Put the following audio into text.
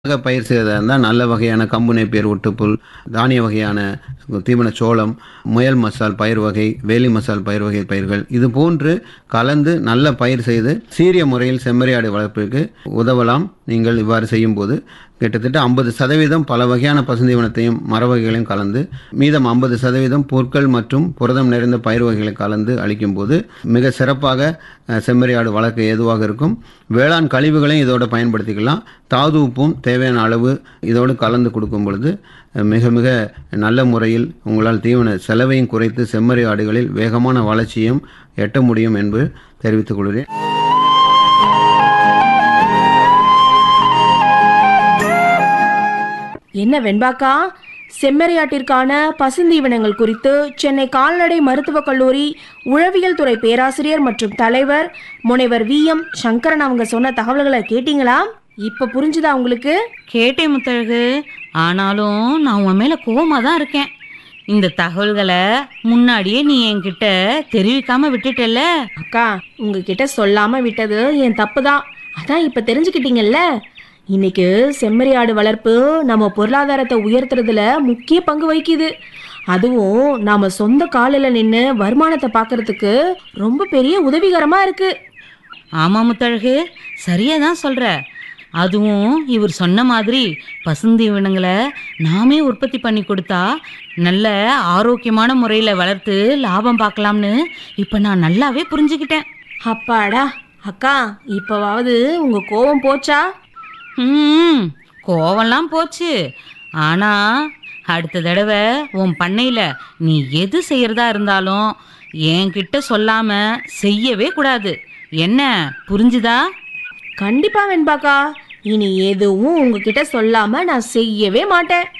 ஆக பயிர் செய்வதாக இருந்தால் நல்ல வகையான கம்பு நேப்பியர் ஒட்டுப்புல் தானிய வகையான தீவன சோளம் முயல் மசால் பயிர் வகை வேலி மசால் பயிர் வகை பயிர்கள் இது போன்று கலந்து நல்ல பயிர் செய்து சீரிய முறையில் செம்மறியாடு வளர்ப்பிற்கு உதவலாம் நீங்கள் இவ்வாறு செய்யும்போது கிட்டத்தட்ட ஐம்பது சதவீதம் பல வகையான பசுந்தீவனத்தையும் மர வகைகளையும் கலந்து மீதம் ஐம்பது சதவீதம் புற்கள் மற்றும் புரதம் நிறைந்த பயிர் வகைகளை கலந்து அளிக்கும்போது மிக சிறப்பாக அஹ், செம்மறியாடு வளர்க்க ஏதுவாக இருக்கும் வேளாண் கழிவுகளையும் இதோட பயன்படுத்திக்கலாம் தாது உப்பும் தேவையான அளவு இதோடு கலந்து கொடுக்கும் பொழுது அஹ், மிக மிக நல்ல முறையில் உங்களால் தீவன செலவையும் குறைத்து செம்மறி ஆடுகளில் வேகமான வளர்ச்சியும் எட்ட முடியும் என்று தெரிவித்துக் கொள்கிறேன் என்ன வெண்பாக்கா செம்மறியாட்டிற்கான பசுந்தீவனங்கள் குறித்து சென்னை கால்நடை மருத்துவக் கல்லூரி உழவியல் துறை பேராசிரியர் மற்றும் தலைவர் முனைவர் வி எம் சங்கரன் அவங்க சொன்ன தகவல்களை கேட்டீங்களா இப்ப புரிஞ்சுதா உங்களுக்கு கேட்டேன் முத்தழகு ஆனாலும் நான் உன் மேல கோவமா தான் இருக்கேன் இந்த தகவல்களை முன்னாடியே நீ என்கிட்ட தெரிவிக்காம விட்டுட்டல்ல அக்கா உங்ககிட்ட சொல்லாம விட்டது என் தப்பு தான் அதான் இப்ப தெரிஞ்சுக்கிட்டீங்கல்ல இன்னைக்கு செம்மறியாடு வளர்ப்பு நம்ம பொருளாதாரத்தை உயர்த்துறதுல முக்கிய பங்கு வகிக்குது அதுவும் நாம சொந்த காலில் நின்று வருமானத்தை பார்க்கறதுக்கு ரொம்ப பெரிய உதவிகரமா இருக்கு ஆமா முத்தழகு சரியா தான் சொல்ற அதுவும் இவர் சொன்ன மாதிரி பசுந்தீவனங்களை நாமே உற்பத்தி பண்ணி கொடுத்தா நல்ல ஆரோக்கியமான முறையில் வளர்த்து லாபம் பார்க்கலாம்னு இப்போ நான் நல்லாவே புரிஞ்சுக்கிட்டேன் அப்பாடா அக்கா இப்பவாவது உங்க கோவம் போச்சா ம் கோவம்லாம் போச்சு ஆனா அடுத்த தடவை உன் பண்ணையில் நீ எது செய்யறதா இருந்தாலும் என்கிட்ட சொல்லாம செய்யவே கூடாது என்ன புரிஞ்சுதா கண்டிப்பா வெண்பாக்கா இனி எதுவும் உங்ககிட்ட சொல்லாம நான் செய்யவே மாட்டேன்